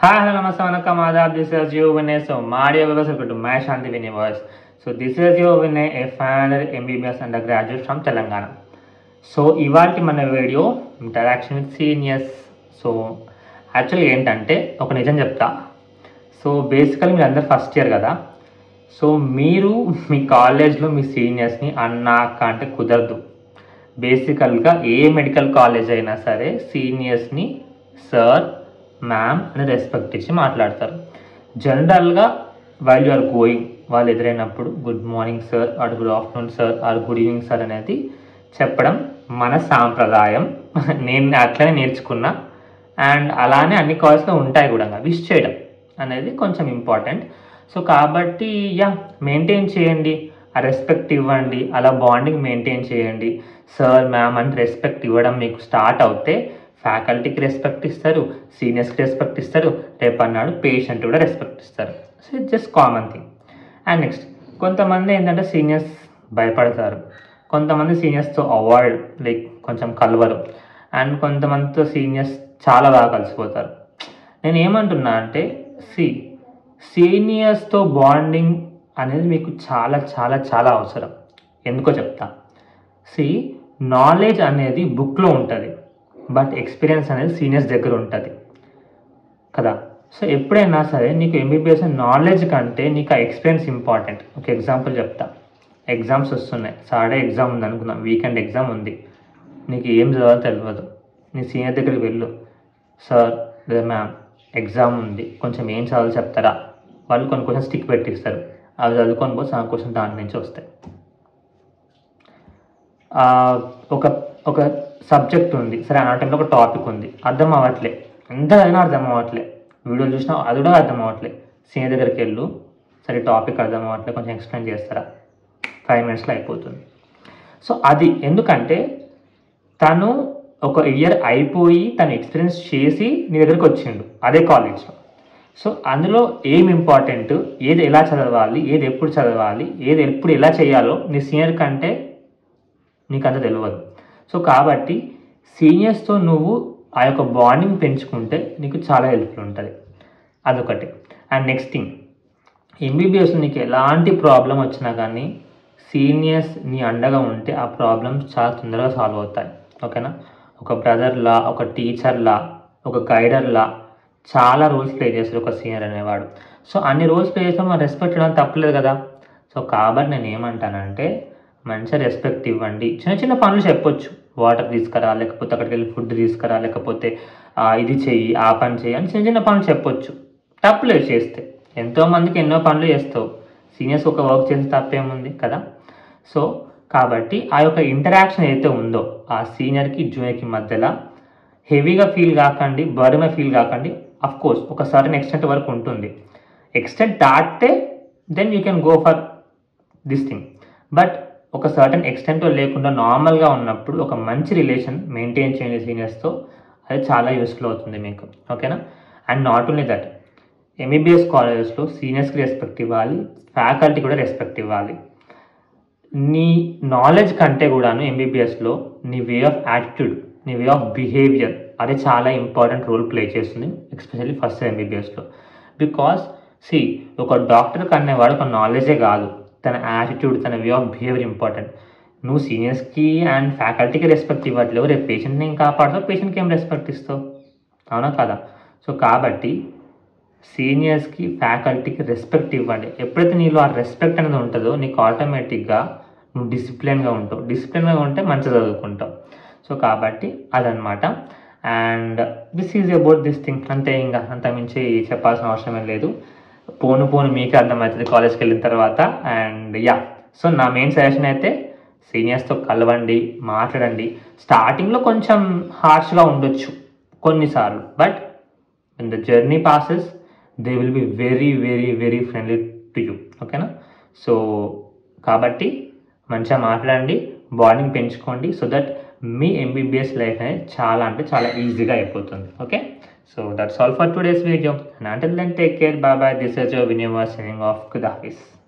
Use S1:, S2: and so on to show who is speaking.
S1: Hi, hello, namaste, vanakkam, adab. This is your Vinay. So, my dear viewers, welcome to my Shanti Vinay voice. So, this is your Vinay, a final MBBS undergraduate from Telangana. So ఇవాళ మన video interaction with seniors so యాక్చువల్గా ఏంటంటే ఒక నిజం చెప్తా so బేసికల్ మీరు అందరు ఫస్ట్ ఇయర్ కదా సో మీరు మీ కాలేజ్లో మీ సీనియర్స్ని అన్న అక్క అంటే కుదరదు బేసికల్గా ఏ మెడికల్ కాలేజ్ అయినా సరే సీనియర్స్ని సార్ మ్యామ్ అని రెస్పెక్ట్ ఇచ్చి మాట్లాడతారు జనరల్గా వైల్ యు ఆర్ గోయింగ్ వాళ్ళు ఎదురైనప్పుడు good morning sir or good afternoon sir or good evening sir అనేది చెప్పడం మన సాంప్రదాయం నేను అట్లనే నేర్చుకున్నా అండ్ అలానే అన్ని కాలేజ్లో ఉంటాయి కూడా విష్ చేయడం అనేది కొంచెం ఇంపార్టెంట్ సో కాబట్టి యా మెయింటైన్ చేయండి ఆ రెస్పెక్ట్ ఇవ్వండి అలా బాండింగ్ మెయింటైన్ చేయండి సార్ మ్యామ్ అని రెస్పెక్ట్ ఇవ్వడం మీకు స్టార్ట్ అవుతే ఫ్యాకల్టీకి రెస్పెక్ట్ ఇస్తారు సీనియర్స్కి రెస్పెక్ట్ ఇస్తారు రేపు అన్నాడు పేషెంట్ కూడా రెస్పెక్ట్ ఇస్తారు so it just common thing and next కొంతమంది ఏంటంటే సీనియర్స్ భయపడతారు కొంతమంది సీనియర్స్తో అవాయిడ్ లైక్ కొంచెం కలవరు అండ్ కొంతమందితో సీనియర్స్ చాలా బాగా కలిసిపోతారు నేను ఏమంటున్నా అంటే సి సీనియర్స్తో బాండింగ్ అనేది మీకు చాలా చాలా చాలా అవసరం ఎందుకో చెప్తా సి నాలెడ్జ్ అనేది బుక్లో ఉంటుంది బట్ ఎక్స్పీరియన్స్ అనేది సీనియర్స్ దగ్గర ఉంటుంది కదా సో ఎప్పుడైనా సరే నీకు ఎంబీబీఎస్ నాలెడ్జ్ కంటే నీకు ఆ ఎక్స్పీరియన్స్ ఇంపార్టెంట్ ఒక ఎగ్జాంపుల్ చెప్తా ఎగ్జామ్స్ వస్తున్నాయి సాడే ఎగ్జామ్ ఉంది అనుకుందాం వీకెండ్ ఎగ్జామ్ ఉంది నీకు ఏం చదవాలో తెలియదు నీ సీనియర్ దగ్గరికి వెళ్ళు సార్ లేదా మ్యామ్ ఎగ్జామ్ ఉంది కొంచెం ఏం చదవాలో చెప్తారా వాళ్ళు కొన్ని క్వశ్చన్ స్టిక్ పెట్టిస్తారు అవి చదువుకొని పోతే సగం క్వశ్చన్ దాని నుంచి వస్తాయి ఆ, ఒక ఒక సబ్జెక్ట్ ఉంది సరే ఆ టైంలో ఒక టాపిక్ ఉంది అర్థం అవ్వట్లే ఎంత అయినా అర్థం అవ్వట్లే వీడియో చూసినా అది కూడా అర్థం అవ్వట్లే సీనియర్ దగ్గరికి వెళ్ళు సరే టాపిక్ అర్థం అవ్వట్లే కొంచెం ఎక్స్ప్లెయిన్ చేస్తారా ఫైవ్ మినిట్స్లో అయిపోతుంది సో అది ఎందుకంటే తను ఒక ఇయర్ అయిపోయి తను ఎక్స్పీరియన్స్ చేసి నీ దగ్గరికి వచ్చిండు అదే కాలేజ్లో సో అందులో ఏం ఇంపార్టెంట్ ఏది ఎలా చదవాలి ఏది ఎప్పుడు చదవాలి ఏది ఎప్పుడు ఎలా చేయాలో నీ సీనియర్ కంటే నీకు అంత తెలియదు సో కాబట్టి సీనియర్స్తో నువ్వు ఆ యొక్క బాండింగ్ పెంచుకుంటే నీకు చాలా హెల్ప్ఫుల్ ఉంటుంది అదొకటి అండ్ నెక్స్ట్ థింగ్ ఎంబీబీఎస్ నీకు ఎలాంటి ప్రాబ్లం వచ్చినా కానీ సీనియర్స్ నీ అండగా ఉంటే ఆ ప్రాబ్లమ్స్ చాలా తొందరగా సాల్వ్ అవుతాయి ఓకేనా ఒక బ్రదర్లా ఒక టీచర్లా ఒక గైడర్లా చాలా రోల్స్ ప్లే చేస్తారు ఒక సీనియర్ అనేవాడు సో అన్ని రోల్స్ ప్లే చేస్తే మనం రెస్పెక్ట్ ఇవ్వడం తప్పలేదు కదా సో కాబట్టి నేను ఏమంటానంటే మంచిగా రెస్పెక్ట్ ఇవ్వండి చిన్న చిన్న పనులు చెప్పొచ్చు వాటర్ తీసుకురా లేకపోతే అక్కడికి వెళ్ళి ఫుడ్ తీసుకురా లేకపోతే ఆ, ఇది చెయ్యి ఆ పని చెయ్యి అని చిన్న చిన్న పనులు చెప్పొచ్చు తప్పులేదు చేస్తే ఎంతో మందికి ఎన్నో పనులు చేస్తావు సీనియర్స్ ఒక వర్క్ చేస్తే తప్పేముంది కదా సో కాబట్టి ఆ యొక్క ఇంటరాక్షన్ ఏదైతే ఉందో ఆ సీనియర్కి జూనియర్కి మధ్యలో హెవీగా ఫీల్ కాకండి బరుగా ఫీల్ కాకండి అఫ్ కోర్స్ ఒక సర్టన్ ఎక్స్టెంట్ వరకు ఉంటుంది ఎక్స్టెంట్ దాటితే then you can go for this thing but ఒక సర్టన్ ఎక్స్టెంట్ లేకుండా నార్మల్గా ఉన్నప్పుడు ఒక మంచి రిలేషన్ మెయింటైన్ చేయండి సీనియర్స్తో అది చాలా యూస్ఫుల్ అవుతుంది మీకు ఓకేనా and not only that MBBS కాలేజెస్లో సీనియర్స్కి రెస్పెక్ట్ ఇవ్వాలి ఫ్యాకల్టీ కూడా రెస్పెక్ట్ ఇవ్వాలి నీ నాలెడ్జ్ కంటే కూడాను ఎంబీబీఎస్లో నీ వే ఆఫ్ యాటిట్యూడ్ నీ వే ఆఫ్ బిహేవియర్ అది చాలా ఇంపార్టెంట్ రోల్ ప్లే చేస్తుంది ఎస్పెషల్లీ ఫస్ట్ ఎంబీబీఎస్లో బికాస్ సి ఒక డాక్టర్ కనేవాడు ఒక నాలెడ్జే కాదు తన యాటిట్యూడ్ తన వే ఆఫ్ బిహేవియర్ ఇంపార్టెంట్ నువ్వు సీనియర్స్కి అండ్ ఫ్యాకల్టీకి రెస్పెక్ట్ ఇవ్వట్లేవు రేపు పేషెంట్ని ఏం కాపాడుతావు పేషెంట్కి ఏం రెస్పెక్ట్ ఇస్తావు అవునా కదా సో కాబట్టి సీనియర్స్కి ఫ్యాకల్టీకి రెస్పెక్ట్ ఇవ్వండి ఎప్పుడైతే నీలో ఆ రెస్పెక్ట్ అనేది ఉంటుందో నీకు ఆటోమేటిక్గా నువ్వు డిసిప్లిన్గా ఉంటావు డిసిప్లిన్గా ఉంటే మంచిగా చదువుకుంటావు సో కాబట్టి అదనమాట and this is about this thing అంతే ఇంకా అంత మించి చెప్పాల్సిన అవసరం ఏం లేదు పోను పోను మీకే అర్థమవుతుంది కాలేజ్కి వెళ్ళిన తర్వాత అండ్ యా సో నా మెయిన్ సజెషన్ అయితే సీనియర్స్తో కలవండి మాట్లాడండి స్టార్టింగ్లో కొంచెం హార్ష్గా ఉండొచ్చు కొన్నిసార్లు but when the journey passes they will be very very very friendly to you ఓకేనా సో కాబట్టి మంచిగా మాట్లాడండి బాండింగ్ పెంచుకోండి సో దట్ మీ ఎంబీబీఎస్ లైఫ్ అనేది చాలా అంటే చాలా ఈజీగా అయిపోతుంది okay so that's all for today's video and until then take care bye bye this is your senior signing off good office